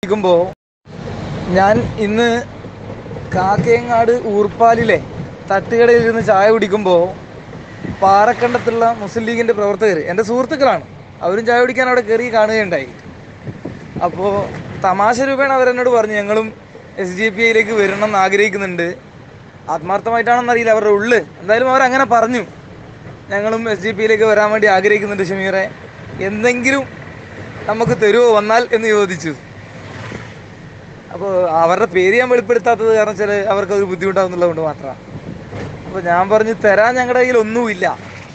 ഇരിക്കുമ്പോൾ ഞാൻ ഇന്ന് കാക്കയങ്ങാട് ഊർപ്പാലിലെ തട്ടുകടയിൽ ഇരുന്ന് ചായ കുടിക്കുമ്പോൾ പാറക്കണ്ടത്തുള്ള മുസ്ലിം ലീഗിൻ്റെ പ്രവർത്തകർ എൻ്റെ സുഹൃത്തുക്കളാണ് അവരും ചായ കുടിക്കാൻ അവിടെ കയറി കാണുകയുണ്ടായി അപ്പോൾ തമാശ രൂപേണ അവരെന്നോട് പറഞ്ഞു ഞങ്ങളും എസ് ഡി പി ഐയിലേക്ക് വരണം എന്ന് ആഗ്രഹിക്കുന്നുണ്ട് ആത്മാർത്ഥമായിട്ടാണെന്നറിയില്ല അവരുടെ ഉള്ളു എന്തായാലും അവർ അങ്ങനെ പറഞ്ഞു ഞങ്ങളും എസ് ഡി പിയിലേക്ക് വരാൻ വേണ്ടി ആഗ്രഹിക്കുന്നുണ്ട് ഷമീറെ എന്തെങ്കിലും നമുക്ക് തരുമോ വന്നാൽ എന്ന് ചോദിച്ചു അപ്പോൾ അവരുടെ പേര് ഞാൻ വെളിപ്പെടുത്താത്തത് കാരണം വെച്ചാൽ അവർക്ക് അത് ബുദ്ധിമുട്ടാവുന്നുള്ളത് കൊണ്ട് മാത്രമാണ് അപ്പോൾ ഞാൻ പറഞ്ഞു തരാൻ ഞങ്ങളുടെ കയ്യിൽ ഒന്നുമില്ല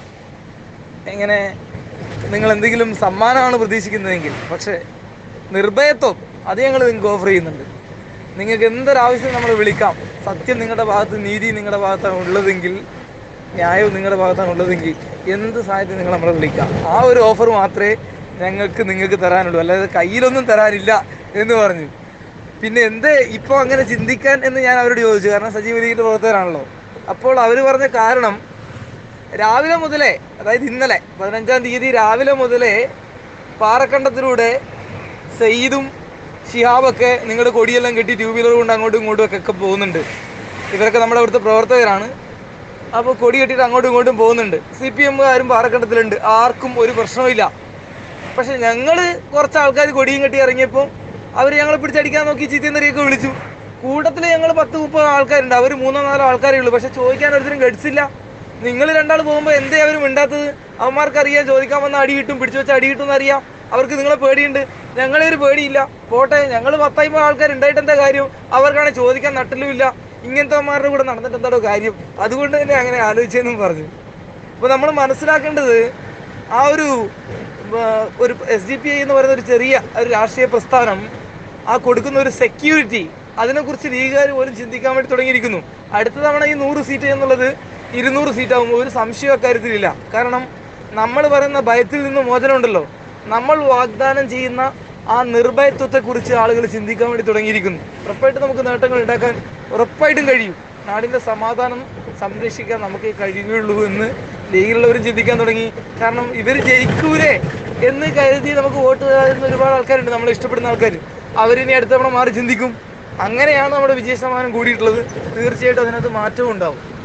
എങ്ങനെ നിങ്ങൾ എന്തെങ്കിലും സമ്മാനമാണ് പ്രതീക്ഷിക്കുന്നതെങ്കിൽ പക്ഷേ നിർഭയത്വം അത് ഞങ്ങൾ നിങ്ങൾക്ക് ഓഫർ ചെയ്യുന്നുണ്ട് നിങ്ങൾക്ക് എന്തൊരാവശ്യം നമ്മൾ വിളിക്കാം സത്യം നിങ്ങളുടെ ഭാഗത്ത് നീതി നിങ്ങളുടെ ഭാഗത്താണ് ഉള്ളതെങ്കിൽ ന്യായവും നിങ്ങളുടെ ഭാഗത്താണ് ഉള്ളതെങ്കിൽ എന്ത് സഹായത്തിന് നിങ്ങൾ നമ്മളെ വിളിക്കാം ആ ഒരു ഓഫർ മാത്രമേ ഞങ്ങൾക്ക് നിങ്ങൾക്ക് തരാനുള്ളൂ അല്ലാതെ കയ്യിലൊന്നും തരാനില്ല എന്ന് പറഞ്ഞു പിന്നെ എന്ത് ഇപ്പോൾ അങ്ങനെ ചിന്തിക്കാൻ എന്ന് ഞാൻ അവരോട് ചോദിച്ചു കാരണം സജീവ ലീഗിൻ്റെ പ്രവർത്തകരാണല്ലോ അപ്പോൾ അവർ പറഞ്ഞ കാരണം രാവിലെ മുതലേ അതായത് ഇന്നലെ പതിനഞ്ചാം തീയതി രാവിലെ മുതലേ പാറക്കണ്ടത്തിലൂടെ സയ്യിദും ഷിഹാബൊക്കെ നിങ്ങളുടെ കൊടിയെല്ലാം കെട്ടി ടൂ വീലർ കൊണ്ട് അങ്ങോട്ടും ഇങ്ങോട്ടും ഒക്കെ ഒക്കെ പോകുന്നുണ്ട് ഇവരൊക്കെ നമ്മുടെ അവിടുത്തെ പ്രവർത്തകരാണ് അപ്പോൾ കൊടി കെട്ടിയിട്ട് അങ്ങോട്ടും ഇങ്ങോട്ടും പോകുന്നുണ്ട് സി പി എമ്മുകാരും പാറക്കണ്ടത്തിലുണ്ട് ആർക്കും ഒരു പ്രശ്നവുമില്ല പക്ഷെ ഞങ്ങൾ കുറച്ച് ആൾക്കാർ കൊടിയും കെട്ടി ഇറങ്ങിയപ്പോൾ അവർ ഞങ്ങളെ പിടിച്ചടിക്കാൻ നോക്കി ചീത്തയെന്നറിയൊക്കെ വിളിച്ചു കൂട്ടത്തിൽ ഞങ്ങൾ പത്ത് മുപ്പത് ആൾക്കാരുണ്ട് അവർ മൂന്നോ നാലോ ആൾക്കാരേ ഉള്ളൂ പക്ഷെ ചോദിക്കാൻ ഒരുത്തരും ഗഡ്സില്ല നിങ്ങൾ രണ്ടാൾ പോകുമ്പോൾ എന്തേ അവർ മിണ്ടാത്തത് അവന്മാർക്ക് അറിയാം ചോദിക്കാൻ വന്ന അടി കിട്ടും പിടിച്ചു വെച്ച അടി കിട്ടും എന്നറിയാം അവർക്ക് നിങ്ങളെ പേടിയുണ്ട് ഞങ്ങളെ ഒരു പേടിയില്ല പോട്ടെ ഞങ്ങൾ പത്തായിമ്പത് ആൾക്കാർ ഉണ്ടായിട്ട് എന്താ കാര്യം അവർക്കാണ് ചോദിക്കാൻ നട്ടലുമില്ല ഇങ്ങനത്തെ അവന്മാരുടെ കൂടെ നടന്നിട്ട് എന്താണോ കാര്യം അതുകൊണ്ട് തന്നെ അങ്ങനെ ആലോചിച്ചെന്നും പറഞ്ഞു അപ്പോൾ നമ്മൾ മനസ്സിലാക്കേണ്ടത് ആ ഒരു ആ, ഒരു എസ് ഡി പി ഐ എന്ന് പറയുന്ന ഒരു ചെറിയ ഒരു രാഷ്ട്രീയ പ്രസ്ഥാനം ആ കൊടുക്കുന്ന ഒരു സെക്യൂരിറ്റി അതിനെക്കുറിച്ച് ലീഗുകാർ പോലും ചിന്തിക്കാൻ വേണ്ടി തുടങ്ങിയിരിക്കുന്നു അടുത്ത തവണ ഈ നൂറ് സീറ്റ് എന്നുള്ളത് ഇരുന്നൂറ് സീറ്റ് ആകുമ്പോൾ ഒരു സംശയം അക്കാര്യത്തിലില്ല കാരണം നമ്മൾ പറയുന്ന ഭയത്തിൽ നിന്ന് മോചനമുണ്ടല്ലോ നമ്മൾ വാഗ്ദാനം ചെയ്യുന്ന ആ നിർഭയത്വത്തെക്കുറിച്ച് ആളുകൾ ചിന്തിക്കാൻ വേണ്ടി തുടങ്ങിയിരിക്കുന്നു ഉറപ്പായിട്ടും നമുക്ക് നേട്ടങ്ങൾ ഉണ്ടാക്കാൻ ഉറപ്പായിട്ടും കഴിയും നാടിൻ്റെ സമാധാനം സംരക്ഷിക്കാൻ നമുക്ക് കഴിയുകയുള്ളൂ എന്ന് ലീഗിലുള്ളവരും ചിന്തിക്കാൻ തുടങ്ങി കാരണം ഇവർ ജയിക്കൂലേ എന്ന് കരുതി നമുക്ക് വോട്ട് തരുന്ന ഒരുപാട് ആൾക്കാരുണ്ട് നമ്മളെ ഇഷ്ടപ്പെടുന്ന ആൾക്കാർ അവരിനി അടുത്ത തവണ മാറി ചിന്തിക്കും അങ്ങനെയാണ് നമ്മുടെ വിജയ ശതമാനം കൂടിയിട്ടുള്ളത് തീർച്ചയായിട്ടും അതിനകത്ത് മാറ്റവും ഉണ്ടാവും